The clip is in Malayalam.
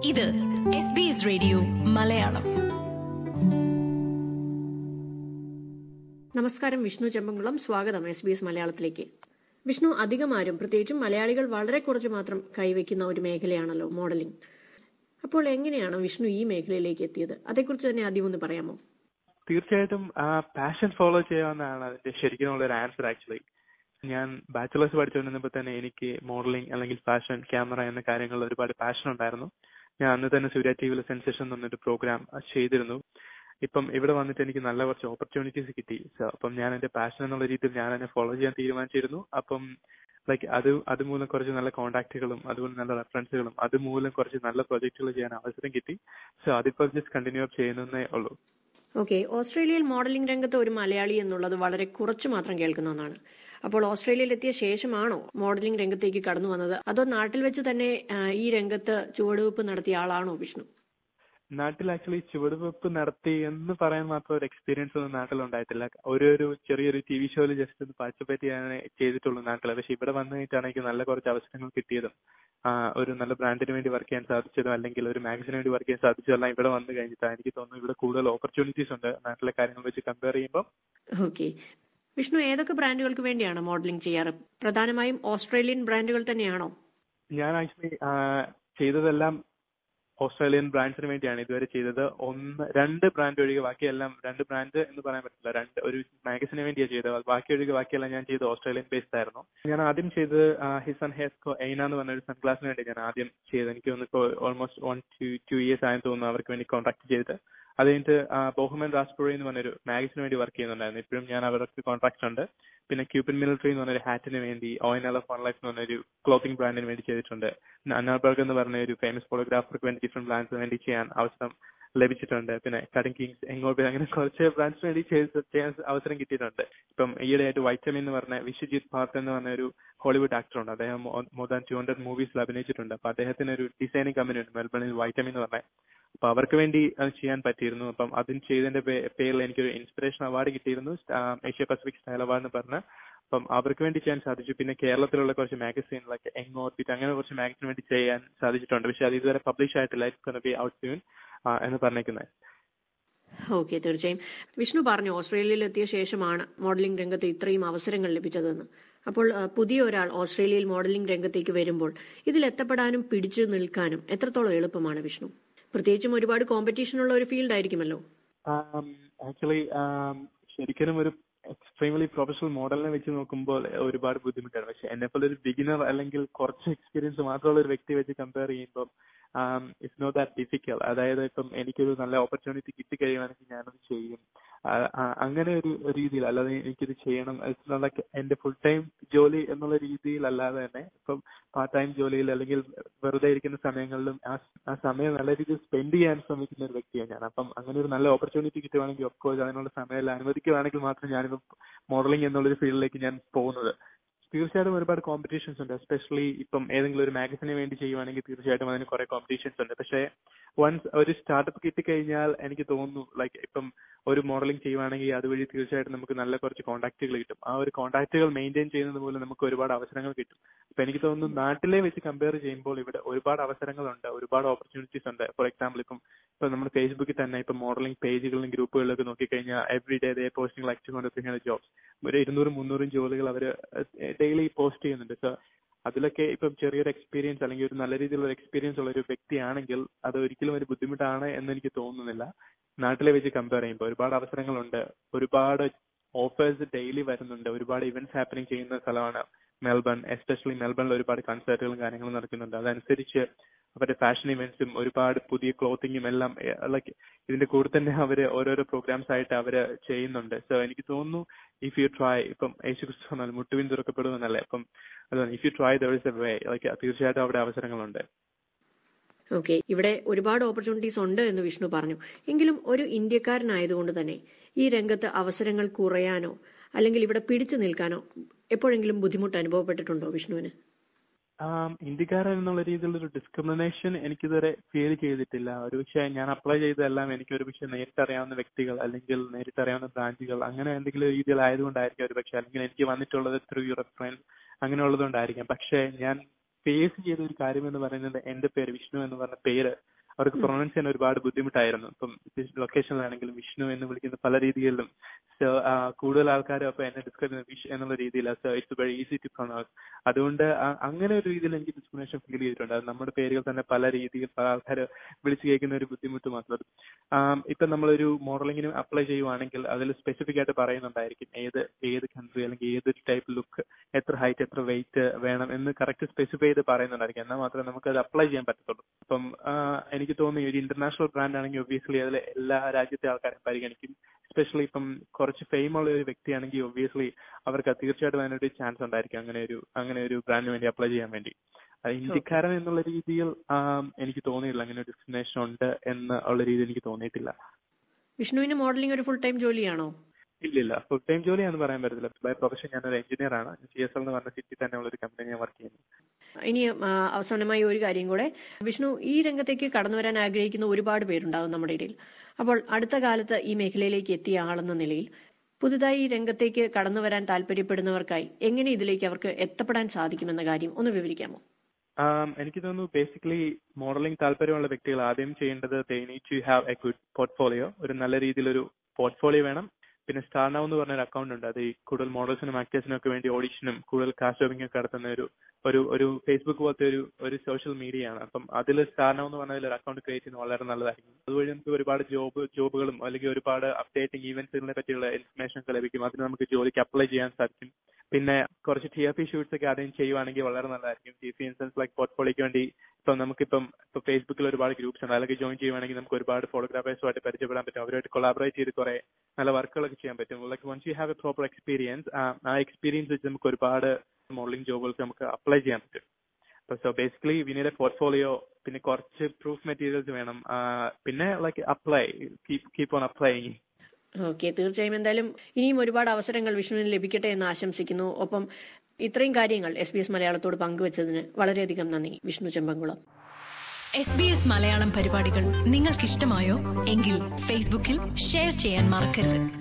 ഇത് S B S radio Malayalam നമസ്കാരം വിഷ്ണു ചെമ്പങ്കുളം സ്വാഗതം എസ് ബി എസ് മലയാളത്തിലേക്ക് വിഷ്ണു അധികം ആരും പ്രത്യേകിച്ചും മലയാളികൾ വളരെ കുറച്ച് മാത്രം കൈവയ്ക്കുന്ന ഒരു മേഖലയാണല്ലോ മോഡലിംഗ് അപ്പോൾ എങ്ങനെയാണ് വിഷ്ണു ഈ മേഖലയിലേക്ക് എത്തിയത് അതേക്കുറിച്ച് തന്നെ ആദ്യം ഒന്ന് പറയാമോ തീർച്ചയായിട്ടും ആ പാഷൻ ഫോളോ ചെയ്യാവുന്നതാണ് അതിന്റെ ശരിക്കുമുള്ള ഒരു ആൻസർ ആക്ച്വലി ഞാൻ ബാച്ചുലേഴ്സ് പഠിച്ചുകൊണ്ടിരുന്നപ്പോൾ തന്നെ എനിക്ക് മോഡലിംഗ് അല്ലെങ്കിൽ ഫാഷൻ ക്യാമറ എന്ന കാര്യങ്ങളിൽ ഒരുപാട് പാഷൻ ഉണ്ടായിരുന്നു ഞാൻ അന്ന് തന്നെ സൂര്യ ടി വിയിലെ സെൻസേഷൻ എന്നൊരു പ്രോഗ്രാം ചെയ്തിരുന്നു ഇപ്പം ഇവിടെ വന്നിട്ട് എനിക്ക് നല്ല കുറച്ച് ഓപ്പർച്യൂണിറ്റീസ് കിട്ടി So, അപ്പം ഞാൻ എന്റെ പാഷൻ എന്നുള്ള രീതിയിൽ ഞാൻ എന്നെ ഫോളോ ചെയ്യാൻ തീരുമാനിച്ചിരുന്നു അപ്പം ലൈക്ക് അത് അതുമൂലം കുറച്ച് നല്ല കോൺടാക്റ്റുകളും അതുപോലെ നല്ല റെഫറൻസുകളും അതുമൂലം കുറച്ച് നല്ല പ്രൊജക്ടുകൾ ചെയ്യാൻ അവസരം കിട്ടി സോ അതിപ്പോൾ ജസ്റ്റ് കണ്ടിന്യൂ അപ്പ് ചെയ്യുന്നതേ ഉള്ളൂ ഓക്കെ ഓസ്ട്രേലിയയിൽ മോഡലിംഗ് രംഗത്ത് ഒരു മലയാളി എന്നുള്ളത് വളരെ കുറച്ച് മാത്രം കേൾക്കുന്ന ഒന്നാണ് അപ്പോൾ ഓസ്ട്രേലിയയിൽ എത്തിയ ശേഷമാണോ മോഡലിംഗ് രംഗത്തേക്ക് കടന്നു വന്നത് അതോ നാട്ടിൽ വെച്ച് തന്നെ ആ, ഈ രംഗത്ത് ചുവടുവെപ്പ് നടത്തിയ ആളാണോ വിഷ്ണു നാട്ടിൽ ആക്ച്വലി ചുവടുവെപ്പ് നടത്തി എന്ന് പറയാൻ മാത്രം ഒരു എക്സ്പീരിയൻസ് ഒന്നും നാട്ടിൽ ഉണ്ടായിട്ടില്ല ഒരു ഒരു ചെറിയൊരു ടി വി ഷോയിൽ ജസ്റ്റ് ഒന്ന് പാർട്ടിസിപ്പേറ്റ് ചെയ്യാനേ ചെയ്തിട്ടുള്ളൂ നാട്ടിൽ പക്ഷെ ഇവിടെ വന്നു കഴിഞ്ഞിട്ടാണ് എനിക്ക് നല്ല കുറച്ച് അവസരങ്ങൾ കിട്ടിയതും ആ, ഒരു നല്ല ബ്രാൻഡിന് വേണ്ടി വർക്ക് ചെയ്യാൻ സാധിച്ചതും അല്ലെങ്കിൽ ഒരു മാഗസിന് വേണ്ടി വർക്ക് ചെയ്യാൻ സാധിച്ചതും എല്ലാം ഇവിടെ വന്നു കഴിഞ്ഞിട്ടാണ് എനിക്ക് തോന്നുന്നു ഇവിടെ കൂടുതൽ ഓപ്പർച്യൂണിറ്റീസ് ഉണ്ട് നാട്ടിലെ കാര്യങ്ങൾ വെച്ച് കമ്പയർ ചെയ്യുമ്പോൾ ഓക്കെ വിഷ്ണു ഏതൊക്കെ ബ്രാൻഡുകൾക്ക് വേണ്ടിയാണ് മോഡലിംഗ് ചെയ്യാറ് പ്രധാനമായും ഓസ്ട്രേലിയൻ ബ്രാൻഡുകൾ തന്നെയാണോ ഞാൻ ആക്ച്വലി ചെയ്തതെല്ലാം ഓസ്ട്രേലിയൻ ബ്രാൻഡ്സിന് വേണ്ടിയാണ് ഇതുവരെ ചെയ്തത് ഒന്ന് രണ്ട് ബ്രാൻഡ് ഒഴികെ ബാക്കിയെല്ലാം രണ്ട് ബ്രാൻഡ് എന്ന് പറയാൻ പറ്റില്ല രണ്ട് ഒരു മാഗസിന് വേണ്ടിയാണ് ചെയ്തത് ബാക്കി ഒഴികെ ബാക്കിയെല്ലാം ഞാൻ ചെയ്തത് ഓസ്ട്രേലിയൻ ബേസ്ഡ് ആയിരുന്നു ഞാൻ ആദ്യം ചെയ്തത് ഹിസ് ആൻഡ് ഹെസ്കോ എയ്ന എന്ന് പറഞ്ഞ ഒരു സൺഗ്ലാസിന് വേണ്ടി ഞാൻ ആദ്യം ചെയ്തത് എനിക്ക് തോന്നുന്നു almost one two two years ആയെന്ന് തോന്നുന്നു അവർക്ക് വേണ്ടി കോൺടാക്ട് ചെയ്തിട്ട് അത് കഴിഞ്ഞിട്ട് ബോഹമൻ റാസ്പുറി എന്ന് പറഞ്ഞൊരു മാഗസിന് വേണ്ടി വർക്ക് ചെയ്യുന്നുണ്ടായിരുന്നു ഇപ്പോഴും ഞാൻ അവർക്ക് കോൺട്രാക്ട് ഉണ്ട് പിന്നെ ക്യൂപ്പൻ മിലിറ്ററി എന്ന് പറഞ്ഞൊരു ഹാറ്റിന് വേണ്ടി ഓയിൻ എൽ ഓഫ് വൺ ലൈഫ് എന്ന് പറഞ്ഞൊരു ക്ലോത്തിങ് ബ്രാൻഡിന് വേണ്ടി ചെയ്തിട്ടുണ്ട് പിന്നെ അന്നാബർഗ് എന്ന് പറഞ്ഞ ഒരു ഫേമസ് ഫോട്ടോഗ്രാഫർക്ക് വേണ്ടി ഡിഫറെന്റ് ബ്രാൻഡ്സിന് വേണ്ടി ചെയ്യാൻ അവസരം ലഭിച്ചിട്ടുണ്ട് പിന്നെ കട്ടിംഗ് കിങ്സ് എങ്ങോട്ട് അങ്ങനെ കുറച്ച് ബ്രാൻഡ്സിന് വേണ്ടി ചെയ്ത് ചെയ്യാൻ അവസരം കിട്ടിയിട്ടുണ്ട് ഇപ്പം ഈയിടെയായിട്ട് വൈറ്റമിൻ എന്ന് പറഞ്ഞ വിശ്വജിത് ഭാർത്ത് എന്ന് പറഞ്ഞ ഒരു ഹോളിവുഡ് ആക്ടർ ഉണ്ട് അദ്ദേഹം മോർ ദാൻ ടു ഹൺഡ്രഡ് മൂവീസിൽ അഭിനയിച്ചിട്ടുണ്ട് അപ്പൊ അദ്ദേഹത്തിന് ഒരു ഡിസൈനിങ് കമ്പനി ഉണ്ട് മെൽബണിൽ വൈറ്റമിൻ എന്ന് പറഞ്ഞ അപ്പൊ അവർക്ക് വേണ്ടി അത് ചെയ്യാൻ പറ്റിയിരുന്നു അപ്പം അതിന് ചെയ്തതിന്റെ പേ- പേരിൽ എനിക്കൊരു ഇൻസ്പിറേഷൻ അവാർഡ് കിട്ടിയിരുന്നു ഏഷ്യ പസഫിക് സ്റ്റൈൽ അവാർഡ് എന്ന് പറഞ്ഞ് അപ്പം അവർക്ക് വേണ്ടി ചെയ്യാൻ സാധിച്ചു പിന്നെ കേരളത്തിലുള്ള കുറച്ച് മാഗസീൻ ലൈക്ക് യങ് ഓർബിറ്റ് അങ്ങനെ കുറച്ച് മാഗസിന് വേണ്ടി ചെയ്യാൻ സാധിച്ചിട്ടുണ്ട് പക്ഷെ അത് ഇതുവരെ പബ്ലിഷ് ആയിട്ടില്ല ഇറ്റ്സ് ബി ഔട്ട് സൂൺ എന്ന് പറഞ്ഞേക്കുന്നത് ഓക്കെ തീർച്ചയായും വിഷ്ണു പറഞ്ഞു ഓസ്ട്രേലിയയിൽ എത്തിയ ശേഷമാണ് മോഡലിംഗ് രംഗത്ത് ഇത്രയും അവസരങ്ങൾ ലഭിച്ചതെന്ന് അപ്പോൾ ആ, പുതിയ ഒരാൾ ഓസ്ട്രേലിയയിൽ മോഡലിംഗ് രംഗത്തേക്ക് വരുമ്പോൾ ഇതിൽ എത്തപ്പെടാനും പിടിച്ചു നിൽക്കാനും എത്രത്തോളം എളുപ്പമാണ് വിഷ്ണു പ്രത്യേകിച്ചും ഒരുപാട് കോമ്പറ്റീഷൻ ഉള്ള ഒരു ഫീൽഡ് ആയിരിക്കുമല്ലോ ആക്ച്വലി ശരിക്കും ഒരു എക്സ്ട്രീംലി പ്രൊഫഷണൽ മോഡലിനെ വെച്ച് നോക്കുമ്പോൾ ഒരുപാട് ബുദ്ധിമുട്ടാണ് പക്ഷെ എന്നെ പോലെ ഒരു ബിഗിനർ അല്ലെങ്കിൽ കുറച്ച് എക്സ്പീരിയൻസ് മാത്രമുള്ള ഒരു വ്യക്തി വെച്ച് കമ്പയർ ചെയ്യുമ്പോൾ ഇറ്റ്സ് നോട്ട് ദാറ്റ് ഡിഫിക്കൽ അതായത് ഇപ്പം എനിക്കൊരു നല്ല ഓപ്പർച്യൂണിറ്റി കിട്ടിക്കഴിയുവാണെങ്കിൽ ഞാനത് ചെയ്യും ആ, ആ, അങ്ങനെ ഒരു രീതിയിൽ അല്ലാതെ എനിക്കിത് ചെയ്യണം ഇറ്റ്സ് നോട്ട് ലൈക്ക് എന്റെ ഫുൾ ടൈം ജോലി എന്നുള്ള രീതിയിൽ അല്ലാതെ തന്നെ ഇപ്പം പാർട്ട് ടൈം ജോലിയിൽ അല്ലെങ്കിൽ വെറുതെ ഇരിക്കുന്ന സമയങ്ങളിലും ആ ആ സമയം നല്ല രീതിയിൽ സ്പെൻഡ് ചെയ്യാൻ ശ്രമിക്കുന്ന ഒരു വ്യക്തിയാണ് ഞാൻ അപ്പം അങ്ങനെ ഒരു നല്ല ഓപ്പർച്യൂണിറ്റി കിട്ടുവാണെങ്കിൽ ഒഫ്കോഴ്സ് അതിനുള്ള സമയം അനുവദിക്കുകയാണെങ്കിൽ മാത്രം ഞാനിപ്പം മോഡലിംഗ് എന്നുള്ളൊരു ഫീൽഡിലേക്ക് ഞാൻ പോകുന്നത് തീർച്ചയായിട്ടും ഒരുപാട് കോമ്പറ്റീഷൻസ് ഉണ്ട് എസ്പെഷ്യലി ഇപ്പം ഏതെങ്കിലും ഒരു മാഗസിന് വേണ്ടി ചെയ്യുവാണെങ്കിൽ തീർച്ചയായിട്ടും അതിന് കുറെ കോമ്പറ്റീഷൻസ് ഉണ്ട് പക്ഷേ വൺസ് ഒരു സ്റ്റാർട്ടപ്പ് കിട്ടിക്കഴിഞ്ഞാൽ എനിക്ക് തോന്നുന്നു ലൈക്ക് ഇപ്പം ഒരു മോഡലിംഗ് ചെയ്യുവാണെങ്കിൽ അതുവഴി തീർച്ചയായിട്ടും നമുക്ക് നല്ല കുറച്ച് കോൺടാക്റ്റുകൾ കിട്ടും ആ ഒരു കോൺടാക്റ്റുകൾ മെയിൻറ്റെയിൻ ചെയ്യുന്നത് മൂലം നമുക്ക് ഒരുപാട് അവസരങ്ങൾ കിട്ടും അപ്പൊ എനിക്ക് തോന്നുന്നു നാട്ടിലെ വെച്ച് കമ്പയർ ചെയ്യുമ്പോൾ ഇവിടെ ഒരുപാട് അവസരങ്ങളുണ്ട് ഒരുപാട് ഓപ്പർച്യൂണിറ്റീസ് ഉണ്ട് ഫോർ എക്സാമ്പിൾ ഇപ്പം ഇപ്പൊ നമ്മൾ ഫേസ്ബുക്കിൽ തന്നെ ഇപ്പൊ മോഡലിംഗ് പേജുകളിലും ഗ്രൂപ്പുകളിലൊക്കെ നോക്കിക്കഴിഞ്ഞാൽ every day they posting like two hundred three hundred jobs ഒരു ഇരുന്നൂറും മുന്നൂറും ജോലികൾ അവർ ഡെയിലി പോസ്റ്റ് ചെയ്യുന്നുണ്ട് സോ അതിലൊക്കെ ഇപ്പം ചെറിയൊരു എക്സ്പീരിയൻസ് അല്ലെങ്കിൽ ഒരു നല്ല രീതിയിലുള്ള എക്സ്പീരിയൻസ് ഉള്ള ഒരു വ്യക്തിയാണെങ്കിൽ അത് ഒരിക്കലും ഒരു ബുദ്ധിമുട്ടാണ് എന്ന് എനിക്ക് തോന്നുന്നില്ല നാട്ടിലെ വെച്ച് കമ്പയർ ചെയ്യുമ്പോൾ ഒരുപാട് അവസരങ്ങളുണ്ട് ഒരുപാട് ഓഫേഴ്സ് ഡെയിലി വരുന്നുണ്ട് ഒരുപാട് ഇവന്റ്സ് ഹാപ്പനിങ് ചെയ്യുന്ന സ്ഥലമാണ് മെൽബൺ എസ്പെഷ്യലി മെൽബണിൽ ഒരുപാട് കൺസേർട്ടുകളും കാര്യങ്ങളും നടക്കുന്നുണ്ട് അതനുസരിച്ച് അവരുടെ ഫാഷൻ ഇവന്റ്സും ഒരുപാട് പുതിയ ക്ലോത്തിങ്ങും എല്ലാം ലൈക്ക് ഇതിന്റെ കൂടെ തന്നെ അവര് ഓരോരോ പ്രോഗ്രാംസ് ആയിട്ട് അവര് ചെയ്യുന്നുണ്ട് സോ എനിക്ക് തോന്നുന്നു ഇഫ് യു ട്രൈ ഇപ്പം യേശു ക്രിസ്തു പറഞ്ഞാൽ മുട്ടുവിൻ തുറക്കപ്പെടുമെന്നല്ലേ അപ്പം അതാണ് if you try there is a way like തീർച്ചയായിട്ടും അവിടെ അവസരങ്ങളുണ്ട് ഓക്കെ ഇവിടെ ഒരുപാട് ഓപ്പർച്യൂണിറ്റീസ് ഉണ്ട് എന്ന് വിഷ്ണു പറഞ്ഞു എങ്കിലും ഒരു ഇന്ത്യക്കാരനായതുകൊണ്ട് തന്നെ ഈ രംഗത്ത് അവസരങ്ങൾ കുറയാനോ അല്ലെങ്കിൽ ഇവിടെ പിടിച്ചു നിൽക്കാനോ എപ്പോഴെങ്കിലും ബുദ്ധിമുട്ട് അനുഭവപ്പെട്ടിട്ടുണ്ടോ വിഷ്ണുവിന് ആം, ഇന്ത്യക്കാരൻ എന്നുള്ള രീതിയിലുള്ള ഒരു ഡിസ്ക്രിമിനേഷൻ എനിക്കിതുവരെ ഫീൽ ചെയ്തിട്ടില്ല ഒരു പക്ഷേ ഞാൻ അപ്ലൈ ചെയ്തതെല്ലാം എനിക്ക് ഒരു പക്ഷേ നേരിട്ടറിയാവുന്ന വ്യക്തികൾ അല്ലെങ്കിൽ നേരിട്ടറിയാവുന്ന ബ്രാഞ്ചുകൾ അങ്ങനെ എന്തെങ്കിലും രീതിയിലായതുകൊണ്ടായിരിക്കും ഒരു പക്ഷേ അല്ലെങ്കിൽ എനിക്ക് വന്നിട്ടുള്ളത് ത്രൂ യു റെഫറൻസ് അങ്ങനെയുള്ളതുകൊണ്ടായിരിക്കാം പക്ഷേ ഞാൻ ഫേസ് ചെയ്ത ഒരു കാര്യം എന്ന് പറയുന്നത് എന്റെ പേര് വിഷ്ണു എന്ന് പറഞ്ഞ പേര് അവർക്ക് പ്രൊണൗൺസ് ചെയ്യാൻ ഒരുപാട് ബുദ്ധിമുട്ടായിരുന്നു ഇപ്പം ലൊക്കേഷനിലാണെങ്കിലും വിഷ്ണു എന്ന് വിളിക്കുന്ന പല രീതികളിലും സോ കൂടുതൽ ആൾക്കാരും അപ്പൊ എന്നെ ഡിസ്ക്രൈബ് ചെയ്യുന്ന വിഷ് എന്നുള്ള രീതിയിലാണ് so it's very easy to pronounce അതുകൊണ്ട് ആ- അങ്ങനെ ഒരു രീതിയിൽ എനിക്ക് ഡിസ്ക്രിമിനേഷൻ ഫീൽ ചെയ്തിട്ടുണ്ട് അത് നമ്മുടെ പേരുകൾ തന്നെ പല രീതിയിൽ പല ആൾക്കാർ വിളിച്ചു കേൾക്കുന്ന ഒരു ബുദ്ധിമുട്ട് മാത്രം ആം, ഇപ്പൊ നമ്മളൊരു മോഡലിങ്ങിന് അപ്ലൈ ചെയ്യുവാണെങ്കിൽ അതിൽ സ്പെസിഫിക് ആയിട്ട് പറയുന്നുണ്ടായിരിക്കും ഏത് ഏത് കൺട്രി അല്ലെങ്കിൽ ഏത് ടൈപ്പ് ലുക്ക് എത്ര ഹൈറ്റ് എത്ര വെയിറ്റ് വേണം എന്ന് കറക്റ്റ് സ്പെസിഫൈ ചെയ്ത് പറയുന്നുണ്ടായിരിക്കും എന്നാൽ മാത്രമേ നമുക്ക് അത് അപ്ലൈ ചെയ്യാൻ പറ്റത്തുള്ളൂ അപ്പം ആ, എനിക്ക് തോന്നുന്നു ഈ ഒരു ഇന്റർനാഷണൽ ബ്രാൻഡ് ആണെങ്കിൽ ഒബ്വിയസ്ലി അതിൽ എല്ലാ രാജ്യത്തെ ആൾക്കാരും പരിഗണിക്കും സ്പെഷ്യലി ഇപ്പം കുറച്ച് ഫെയിം ഉള്ള ഒരു വ്യക്തിയാണെങ്കിൽ ഒബ്വിയസ്ലി അവർക്ക് തീർച്ചയായിട്ടും അതിനൊരു ചാൻസ് ഉണ്ടായിരിക്കും അങ്ങനെ ഒരു അങ്ങനെ ഒരു ബ്രാൻഡിന് വേണ്ടി അപ്ലൈ ചെയ്യാൻ വേണ്ടി അത് ഇന്ത്യക്കാരൻ എന്നുള്ള രീതിയിൽ ആം, എനിക്ക് തോന്നിയില്ല അങ്ങനെ ഒരു ഡിസ്ക്രിമിനേഷൻ ഉണ്ട് എന്ന് ഉള്ള രീതിയിൽ എനിക്ക് തോന്നിയിട്ടില്ല വിഷ്ണുവിന് മോഡലിംഗ് ഒരു ഫുൾ ടൈം ജോലിയാണോ ഇല്ലില്ല ഫുൾ ടൈം ജോലിയാണെന്ന് പറയാൻ പറ്റില്ല ബൈ പ്രൊഫഷൻ ഞാനൊരു എഞ്ചിനീയർ ആണ് സി എസ് എൽ എന്ന് പറഞ്ഞ സിറ്റി തന്നെ ഉള്ള ഒരു കമ്പനി ഞാൻ വർക്ക് ചെയ്യുന്നു ഇനി ആ, അവസാനമായി ഒരു കാര്യം കൂടെ വിഷ്ണു ഈ രംഗത്തേക്ക് കടന്നു വരാൻ ആഗ്രഹിക്കുന്ന ഒരുപാട് പേരുണ്ടാകും നമ്മുടെ ഇടയിൽ അപ്പോൾ അടുത്ത കാലത്ത് ഈ മേഖലയിലേക്ക് എത്തിയ ആളെന്ന നിലയിൽ പുതുതായി ഈ രംഗത്തേക്ക് കടന്നു വരാൻ താല്പര്യപ്പെടുന്നവർക്കായി എങ്ങനെ ഇതിലേക്ക് അവർക്ക് എത്തപ്പെടാൻ സാധിക്കുമെന്ന കാര്യം ഒന്ന് വിവരിക്കാമോ ആം, എനിക്ക് തോന്നുന്നു ബേസിക്കലി മോഡലിംഗ് താല്പര്യമുള്ള വ്യക്തികൾ ആദ്യം ചെയ്യേണ്ടത് they need to have a good portfolio ഒരു നല്ല രീതിയിലൊരു പോർട്ട്ഫോളിയോ വേണം പിന്നെ സ്റ്റാർ നൗ എന്ന് പറഞ്ഞ ഒരു അക്കൗണ്ട് ഉണ്ട് അത് ഈ കൂടുതൽ മോഡൽസിനും ആക്ടേഴ്സിനും ഒക്കെ വേണ്ടി ഓഡിഷനും കൂടുതൽ കാസ്റ്റ് ജോബിംഗ് ഒക്കെ നടത്തുന്ന ഒരു ഒരു ഒരു ഫേസ്ബുക്ക് പോലത്തെ ഒരു ഒരു സോഷ്യൽ മീഡിയ ആണ് അപ്പം അതിൽ സ്റ്റാർ നൗ എന്ന് പറഞ്ഞതിൽ ഒരു അക്കൗണ്ട് ക്രിയേറ്റ് ചെയ്യുന്നത് വളരെ നല്ലതായിരിക്കും അതുവഴി നമുക്ക് ഒരുപാട് ജോബ് ജോബുകളും അല്ലെങ്കിൽ ഒരുപാട് അപ്ഡേറ്റിംഗ് ഈവന്റ്സിനെ പറ്റിയുള്ള ഇൻഫർമേഷൻ ഒക്കെ ലഭിക്കും അതിന് നമുക്ക് ജോലിക്ക് അപ്ലൈ ചെയ്യാൻ സാധിക്കും പിന്നെ കുറച്ച് ടി എഫ് പി ഷൂട്ട്സ് ഒക്കെ ആദ്യം ചെയ്യുവാണെങ്കിൽ വളരെ നല്ലതായിരിക്കും ടി പി ഇൻസൻസ് ലൈക്ക് പോർട്ട്ഫോളിയോക്ക് വേണ്ടി ഇപ്പം നമുക്കിപ്പം ഇപ്പൊ ഫേസ്ബുക്കിൽ ഒരുപാട് ഗ്രൂപ്പ്സ് ഉണ്ട് അതിലൊക്കെ ജോയിൻ ചെയ്യുവാണെങ്കിൽ നമുക്ക് ഒരുപാട് ഫോട്ടോഗ്രാഫേഴ്സുമായിട്ട് പരിചയപ്പെടാൻ പറ്റും അവരുമായിട്ട് കൊളാബറേറ്റ് ചെയ്ത് കുറെ നല്ല വർക്കുകളൊക്കെ ചെയ്യാൻ പറ്റും like once you have a proper experience ആ എക്സ്പീരിയൻസ് വെച്ച് നമുക്ക് ഒരുപാട് മോഡലിംഗ് ജോബുകൾക്ക് നമുക്ക് അപ്ലൈ ചെയ്യാൻ പറ്റും അപ്പൊ സോ ബേസിക്കലി വിനീഡ് പോർട്ട്ഫോളിയോ പിന്നെ കുറച്ച് പ്രൂഫ് മെറ്റീരിയൽസ് വേണം ആ, പിന്നെ like apply keep on applying okay തീർച്ചയായും എന്തായാലും ഇനിയും ഒരുപാട് അവസരങ്ങൾ വിഷ്ണുവിന് ലഭിക്കട്ടെ എന്ന് ആശംസിക്കുന്നു ഒപ്പം ഇത്രയും കാര്യങ്ങൾ എസ് ബി എസ് മലയാളത്തോട് പങ്കുവച്ചതിന് വളരെയധികം നന്ദി Vishnu Chembankulam S B S Malayalam പരിപാടികൾ നിങ്ങൾക്കിഷ്ടമായോ എങ്കിൽ ഫേസ്ബുക്കിൽ ഷെയർ ചെയ്യാൻ മറക്കരുത്